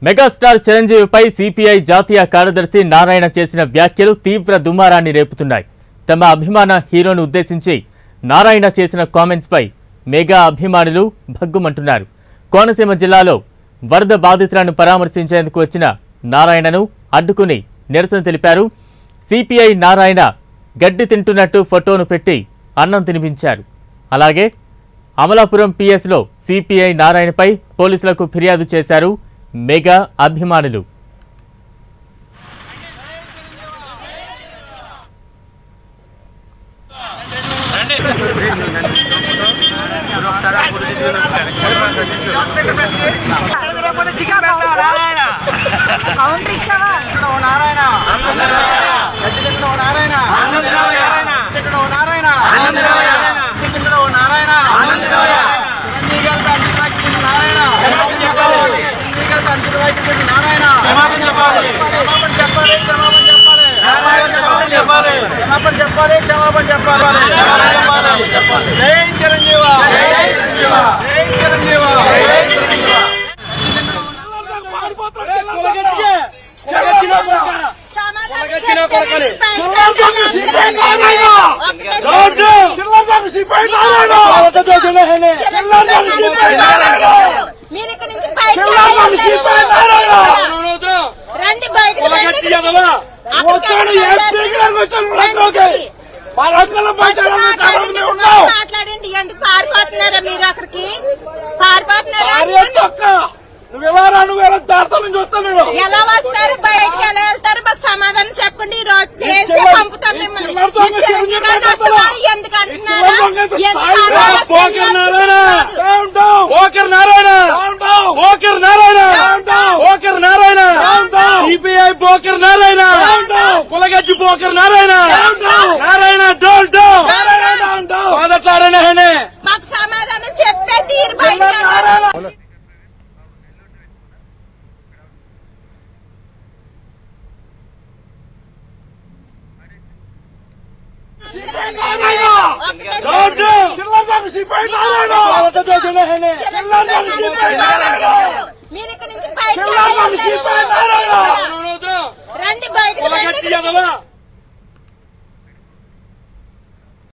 Megastar చిరంజీవిపై CPI జాతీయ కార్యదర్శి నారాయణ చేసిన వ్యాఖ్యలు తీవ్ర దుమారాన్ని రేపుతున్నాయి తమ అభిమాన హీరోను ఉద్దేశించి నారాయణ చేసిన కామెంట్స్ పై మెగా అభిమానులు భగ్గుమంటున్నారు కోనసీమ జిల్లాలో వరద బాధితులను పరామర్శించేందుకు వచ్చిన నారాయణను అడ్డుకుని నిరసన తెలిపారు సిపిఐ నారాయణ గడ్డి తింటున్నట్టు ఫోటోను పెట్టి అన్నం తినిపించారు అలాగే అమలాపురం పిఎస్లో సిపిఐ నారాయణపై పోలీసులకు ఫిర్యాదు చేశారు మెగా అభిమానులు చంద్రబాబు చికెన్ పెడతావా అవును రిక్షావా ఇక్కడ ఓ నారాయణ గడ్డి ఇక్కడ ఓ నారాయణ ఇక్కడ ఓ నారాయణ ఇక్కడ ఓ నారాయణ చిరంజీవి గారి ఫ్యాక్టరీ వాకింగ్ నారాయణ చిరంజీవి గారి ఫ్యాక్టరీ వాకింగ్ నారాయణ క్షమాపణ చెప్పాలి క్షమాపణ చెప్పాలి క్షమాపణ చెప్పాలి క్షమాపణ చెప్పాలి జై చిరంజీవ జై చిరంజీవ మీరు ఇక్కడ నుంచి బయటకు రండి బయటకు రండి మాట్లాడండి ఎందుకు పారిపోతున్నారా మీరు అక్కడికి పారిపోతున్నారా నువ్వెవరా నువ్వెలా దాంతో నుంచి వస్తాను నేను ఎలా వస్తారు బయటకు ఎలా వెళ్తారు మాకు సమాధానం చెప్పండి ఈ రోజు ఏం చిల్లర- పంపుతాం మిమ్మల్ని చిల్లర దొంగ మీరు చిరంజీవి గారిని వస్తున్నారు ఎందుకు అంటున్నారా చిల్లర దొంగ ఎందుకు స్థాయి అనాలో పోకర్ తెలియాల్సింది నారాయణ కాదు. డౌన్ డౌన్ ఓకర్ నారాయణ డౌన్ డౌన్ ఓకర్ నారాయణ డౌన్ డౌన్ ఓకర్ నారాయణ డౌన్ డౌన్ సిపిఐ బోకర్ నారాయణ డౌన్ డౌన్ కులగజ్జి బోకర్ Narayana down down Narayana down down Narayana down down మొదట్లారణ హెనే మాకు సమాధానం చెప్పే తీరు బయటకు వెళ్ళాలి. నారాయణ నారాయణ ఒకటే డౌన్ డౌన్ చిల్లర సిపాయి నారాయణ చిల్లర సిపాయి నారాయణ మీరు ఇక్కడ నుంచి బయటకు చిల్లర ఎలా సిపాయి వెళ్తారు? నారాయణ రండి బయటకు రండి కులగజ్జి ఎదవ